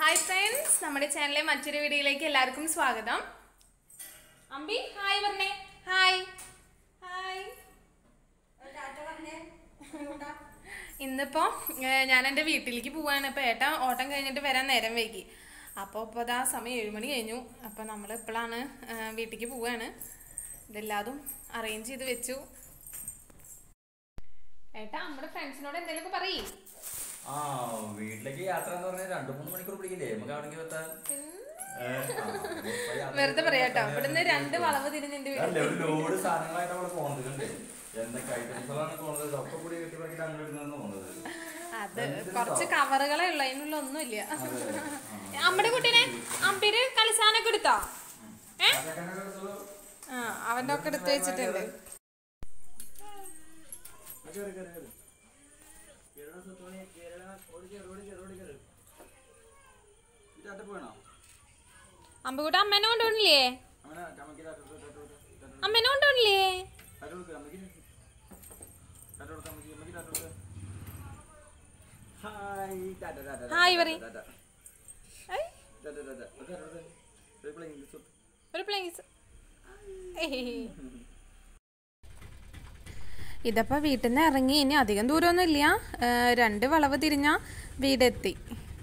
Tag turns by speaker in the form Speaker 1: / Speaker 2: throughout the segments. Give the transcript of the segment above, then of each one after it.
Speaker 1: Hi friends നമ്മുടെ ചാനലിലെ മറ്റൊരു വീഡിയോയിലേക്ക് എല്ലാവർക്കും സ്വാഗതം അമ്പി ഹായ് പറഞ്ഞേ ഹായ് ഹായ് ഇന്നിപ്പോ ഏഹ്, ഞാൻ എൻ്റെ വീട്ടിലേക്ക് പോവാണ് അപ്പോൾ ഏട്ടാ ഓട്ടം കഴിഞ്ഞിട്ട് വരാൻ നേരം വൈകി അപ്പോൾ ഇപ്പോൾ ഇതാ സമയം ഏഴ് മണി കഴിഞ്ഞു അപ്പോൾ നമ്മൾ ഇപ്പോഴാണ് വീട്ടിലേക്ക് പോവാണ് ഇതെല്ലാതും അറേഞ്ച് ചെയ്ത് വെച്ചു ഏട്ടാ നമ്മുടെ ഫ്രണ്ട്സിനോട് എന്തെങ്കിലുമൊക്കെ പറയേ
Speaker 2: ആ വീട്ടിലേക്ക് യാത്ര എന്ന് പറഞ്ഞാൽ രണ്ടു മൂന്ന് മണിക്കൂർ പിടിക്കില്ലേ നമുക്ക് അവിടേക്ക് എത്താൻ ഏ, ആ, ഇപ്പൊ യാത്ര
Speaker 1: വെറുതെ പറയാട്ടോ
Speaker 2: ചെയ്യാൻ
Speaker 1: ഇവിടുന്ന് രണ്ട് വളവ് തിരിഞ്ഞ് എൻ്റെ വീട്ടിൽ
Speaker 2: അല്ലേ, ഒരു ലോഡ് സാധനങ്ങളായിട്ട് അവിടെ പോണത് കണ്ടേ എന്തൊക്കെ ഐറ്റംസുകളാണ് പോണത് ഇതൊക്കെ കൂടി കെട്ടി പറക്കി അങ്ങനെ ഇടുന്നതെന്ന് തോന്നുന്നത്
Speaker 1: അത് കുറച്ച് കവറുകളേ ഉള്ളു അതിനുള്ള ഒന്നുമില്ല
Speaker 2: അതെ.
Speaker 1: അമ്മയുടെ കുട്ടീനെ അമ്പിര് കളിസാനൊക്കെ എടുത്തോ ഏ
Speaker 2: അതൊക്കെ അങ്ങനെ എടുത്തോളൂ.
Speaker 1: ആ അവന്റെ ഒക്കെ എടുത്ത് വെച്ചിട്ടുണ്ട്
Speaker 2: ആ, കേറ്, കേറ്, കേറ്. കേരള സ്വത്തോണി, കേരള, ഓടി കേറ്, ഓടി കേറ്, ഓടി കേറ്. ഇതിനകത്ത് പോകണോ?
Speaker 1: അമ്പുകൂട്ട അമ്മേനെ കൊണ്ടുപോണില്ലേ
Speaker 2: അങ്ങനെ കമ്മയ്ക്ക് തട്ട് കൊടുക്ക്, തട്ട് കൊടുക്ക്, തട്ട് കൊടുക്ക്.
Speaker 1: അമ്മേനെ കൊണ്ടുപോണില്ലേ
Speaker 2: തട്ട് കൊടുക്ക്, അമ്മയ്ക്ക്. തട്ട് കൊടുക്ക്, അമ്മയ്ക്ക്, അമ്മയ്ക്ക് തട്ട് കൊടുക്ക്. Hi, tata, tata, tata,
Speaker 1: hi പറയ്.
Speaker 2: Tata, tata.
Speaker 1: ഐ,
Speaker 2: ടാറ്റ, ടാറ്റ. ഒരു തട്ട് കൊടുക്ക്. ഒരു പ്ലെയിൻ കിസ് കൊടുക്ക്.
Speaker 1: ഒരു പ്ലേസ് ഇതപ്പോ വീട്ടിൽ നിന്ന് ഇറങ്ങി ഇനി അധികം ദൂരമൊന്നും ഇല്ല ഏ, രണ്ട് വളവ് തിരിഞ്ഞ വീടെത്തി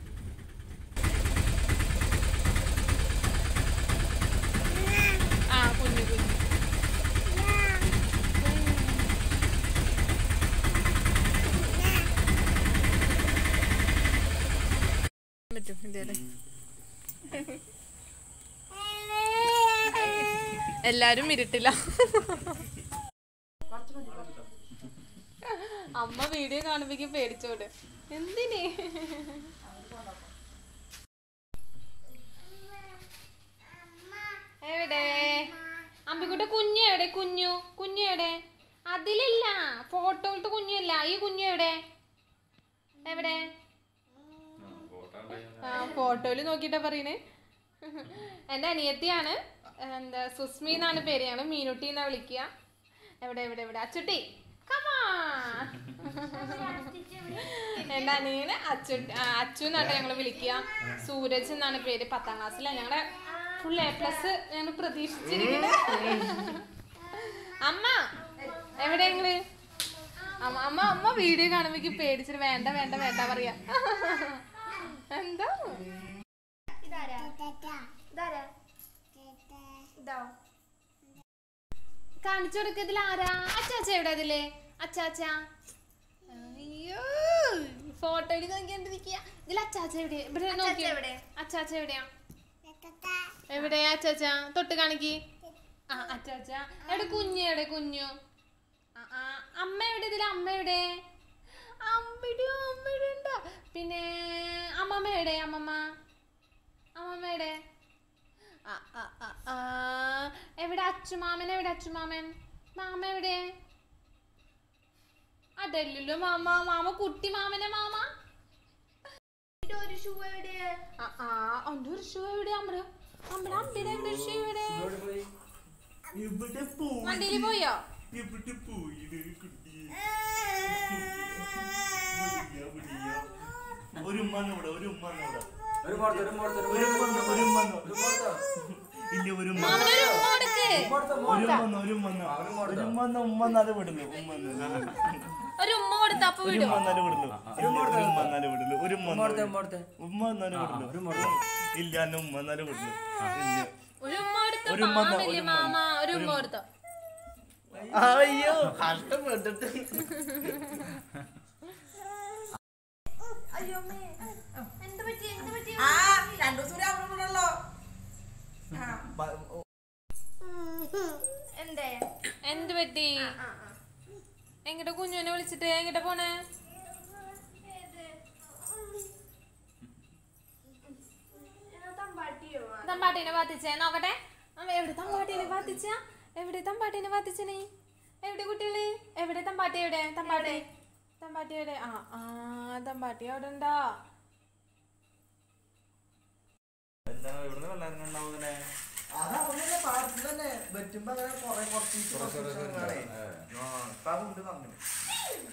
Speaker 1: ആ കുഞ്ഞു കുഞ്ഞു പറ്റും ഇതേലെ എല്ലാരും ഇരുട്ടില്ല അമ്മ വീഡിയോ കാണുമ്പോ പേടിച്ചോട് എന്തിനേ എവിടെ അമ്പിക്കുട്ട കുഞ്ഞു എവിടെ കുഞ്ഞു കുഞ്ഞു എവിടെ അതിലില്ല ഫോട്ടോയിലത്തെ കുഞ്ഞല്ല ഈ കുഞ്ഞു എവിടെ എവിടെ ആ ഫോട്ടോയില് നോക്കിട്ടാ പറയണേ എന്റെ അനിയത്തിയാണ് എന്താ സുസ്മി എന്നാണ് പേര് ഞങ്ങള് മീനുട്ടി എന്നാ വിളിക്കുക എവിടെ എവിടെ എവിടെ അച്ചുട്ടി കമാ എന്റെ അനിയന് അച്ചു ആ, അച്ചു എന്നാണ് ഞങ്ങള് വിളിക്കുക സൂരജ് എന്നാണ് പേര് പത്താം ക്ലാസ്സിലാണ് ഞങ്ങളുടെ ഫുൾ എ പ്ലസ് ഞങ്ങൾ പ്രതീക്ഷിച്ചിരിക്കുന്നത് അമ്മ എവിടെ ഞങ്ങള് അമ്മ അമ്മ അമ്മ വീഡിയോ കാണുമ്പോ പേടിച്ചിട്ട് വേണ്ട വേണ്ട വേണ്ട പറയാ എന്താ കാണിച്ചു കൊടുക്ക ഇതിൽ ആരാ അച്ചാച്ച എവിടെ ഇതില് അച്ചാച്ച അയ്യോ ഫോട്ടോയിൽ നോക്കിണ്ടിരിക്കുക ഇതിൽ അച്ചാച്ച എവിടെ ഇവിടെ നോക്കി അച്ചാച്ച എവിടെയാ എവിടെയാ അച്ചാച്ച തൊട്ട് കാണിക്ക് ആ അച്ചാച്ച എവിടെ കുഞ്ഞു എവിടെ കുഞ്ഞു ആ, ആ, അമ്മ എവിടെ ഇതിൽ അമ്മ എവിടെ അമ്പിടി അമ്മയുടെ ഉണ്ടോ പിന്നെ അമ്മമ്മ എവിടെ അമ്മമ്മ അമ്മമ്മ എവിടെ ആ, ആ, ആ, ആ. എവിടെ അച്ചുമാമൻ എവിടെ അച്ചുമാമൻ മാമ എവിടെ അതല്ലല്ലോ മാമ മാമ കുട്ടി മാമനെ മാമ ആ, ആ, അന്റെ ഒരു ഷൂ എവിടെ അമ്മടെ അമ്മടെ അമ്പിടെ എവിടെ ഷൂ എവിടെ
Speaker 2: ഇവിടെ പോയി.
Speaker 3: ഇവിടെ പോയി
Speaker 1: വണ്ടിയിൽ പോയോ
Speaker 3: ഇവിടെ പോയി കുട്ടി ഒരു ഉമ്മനോട് ഒരു ഉമ്മനോട്
Speaker 2: ഒരു മോർത്ത്, ഒരു മോർത്ത്, ഒരു
Speaker 3: ഒരു
Speaker 2: മോർത്ത്,
Speaker 3: ഉമ്മ ഒരു ഉമ്മനോ
Speaker 2: ഒരു മോർത്ത്.
Speaker 3: ഇല്ല ഒരു ഉമ്മ
Speaker 1: മാമനൊരു ഉമ്മ കൊടുക്ക്
Speaker 2: മോർത്ത്,
Speaker 3: ഒരു
Speaker 2: മോർത്ത്.
Speaker 3: ഉമ്മ ഒരു ഉമ്മ ഒരു ഉമ്മ ഉമ്മന്നാല് വിടുന്നു ഉമ്മന്ന്
Speaker 1: ഒരു ഉമ്മ കൊടുത്ത അപ്പൊ
Speaker 3: ഒരു
Speaker 1: വിടും
Speaker 3: ഉമ്മന്നാല് വിടുന്നു ഒരു ഉമ്മന്നാല് വിടുന്നു ഒരു ഉമ്മ
Speaker 2: മോർത്ത്, മോർത്ത്.
Speaker 3: ഉമ്മ എന്നാല് വിടുന്നു ഇല്ല എന്നെ ഉമ്മ എന്നാല് വിടുന്നു ഇല്ല
Speaker 1: ഒരു ഉമ്മ കൊടുത്ത
Speaker 3: ഒരു ഉമ്മ എന്നാ,
Speaker 1: പാവല്ലേ
Speaker 3: ഒരു ഉമ്മ.
Speaker 1: മാമ ഒരു ഉമ്മ കൊടുത്തോ
Speaker 3: അയ്യോ കഷ്ടപ്പെട്ടിട്ട്
Speaker 4: ആ രണ്ടു ദിവസം കൂടി അവിടെ വിടണല്ലോ
Speaker 5: എന്തേ
Speaker 1: എന്ത് പറ്റി എങ്ങടെ കുഞ്ഞുവിനെ വിളിച്ചിട്ട് എങ്ങടെ പോണേ
Speaker 5: തമ്പാട്ടിയോ
Speaker 1: തമ്പാട്ടീനെ പാത്തിച്ചേ നോക്കട്ടെ അമ്മ എവിടെ തമ്പാട്ടീനെ പാത്തിച്ച എവിടെ തമ്പാട്ടീനെ പാത്തിച്ചനെ എവിടെ കുട്ടികള് എവിടെ തമ്പാട്ടി എവിടെ തമ്പാട്ടി തമ്പാട്ടി എവിടെ ആ ആ തമ്പാട്ടി അവിടെ ഉണ്ടോ
Speaker 2: എന്താണ് ഇവിടുന്ന് വെള്ളം ഇറങ്ങുന്നുണ്ടാവുന്നേ
Speaker 4: അതാ ഒന്നല്ലേ പാടത്ത് തന്നെ വെറ്റുമ്പോ അങ്ങനെ കൊറേ കുറച്ച്
Speaker 2: കുറച്ച് കുറച്ച്
Speaker 4: കുറച്ച്
Speaker 2: ഏ.
Speaker 4: ആ ഇപ്പൊ അതുണ്ട് പറഞ്ഞു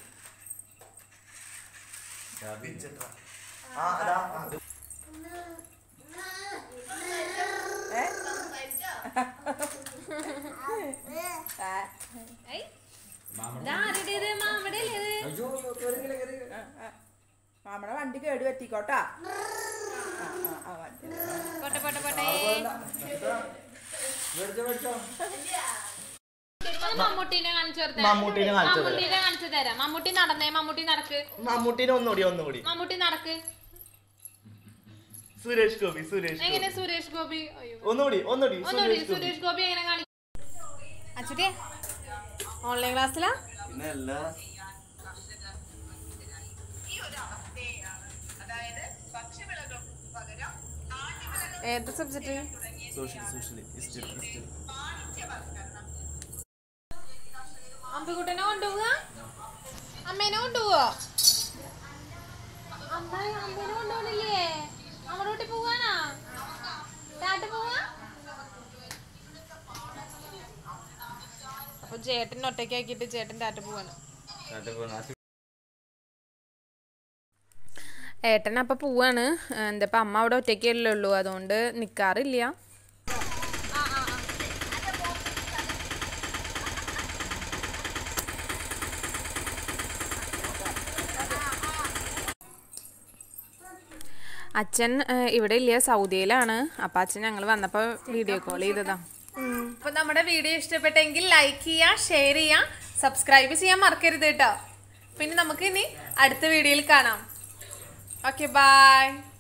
Speaker 2: ചാബി.
Speaker 4: ആ അതാ അത്
Speaker 1: ഇതാരുടേത് മാമയുടെ അല്ലേ ഇത്
Speaker 4: അയ്യോ കേറി കേറി കേറി
Speaker 5: മാമടെ വണ്ടി കേട് പറ്റിക്കോട്ടാ ആ, ആ, ആ, വണ്ടി.
Speaker 1: പോട്ടെ പോട്ടെ പോട്ടെ
Speaker 4: മേടിച്ചോ മേടിച്ചോ
Speaker 1: ഒന്ന് മമ്മൂട്ടീനെ കാണിച്ചു കൊടുത്തേ
Speaker 3: മമ്മൂട്ടീനെ കാണിച്ചു തരാം.
Speaker 1: മമ്മൂട്ടീനെ കാണിച്ചു തരാം മമ്മൂട്ടി നടന്നേ മമ്മൂട്ടി നടക്ക്
Speaker 3: മമ്മൂട്ടിനെ ഒന്നുകൂടി ഒന്നുകൂടി
Speaker 1: മമ്മൂട്ടി നടക്ക്
Speaker 3: സുരേഷ് ഗോപി സുരേഷ്
Speaker 1: എങ്ങനെ
Speaker 3: ഗോപി
Speaker 1: സുരേഷ് ഗോപി അയ്യോ
Speaker 3: ഒന്നുകൂടി ഒന്നുകൂടി
Speaker 1: ഒന്നുകൂടി
Speaker 3: സുരേഷ് ഗോപി
Speaker 1: സുരേഷ് ഗോപി എങ്ങനെ കാണി അച്ഛട്ടെ ഓൺലൈൻ ക്ലാസ്സിലാ
Speaker 3: പിന്നെ എല്ലാ
Speaker 1: ഏത് subject
Speaker 3: social social history history
Speaker 1: അമ്പിക്കുട്ടനെ കൊണ്ടുപോവുക അമ്മേനെ കൊണ്ടുപോവോ അമ്മ അമ്മേനെ കൊണ്ടുപോകണില്ലേ നമ്മുടെ വീട്ടിൽ പോവാനാ ടാറ്റ പോവാ അപ്പൊ ചേട്ടൻ ഒറ്റയ്ക്കാക്കിയിട്ട് ചേട്ടൻ ടാറ്റ പോവാണ് ഏട്ടൻ അപ്പം പോവാണ് എന്താ ഇപ്പം അമ്മ അവിടെ ഒറ്റയ്ക്കല്ലേ ഉള്ളൂ അതുകൊണ്ട് നിൽക്കാറില്ല അച്ഛൻ ഏഹ്, ഇവിടെ ഇല്ല സൗദിയിലാണ് അപ്പം അച്ഛൻ ഞങ്ങൾ വന്നപ്പോൾ വീഡിയോ കോൾ ചെയ്തതാ അപ്പം നമ്മുടെ വീഡിയോ ഇഷ്ടപ്പെട്ടെങ്കിൽ ലൈക്ക് ചെയ്യുക ഷെയർ ചെയ്യുക സബ്സ്ക്രൈബ് ചെയ്യാൻ മറക്കരുത് കേട്ടോ പിന്നെ നമുക്ക് ഇനി അടുത്ത വീഡിയോയിൽ കാണാം ഓക്കെ ബൈ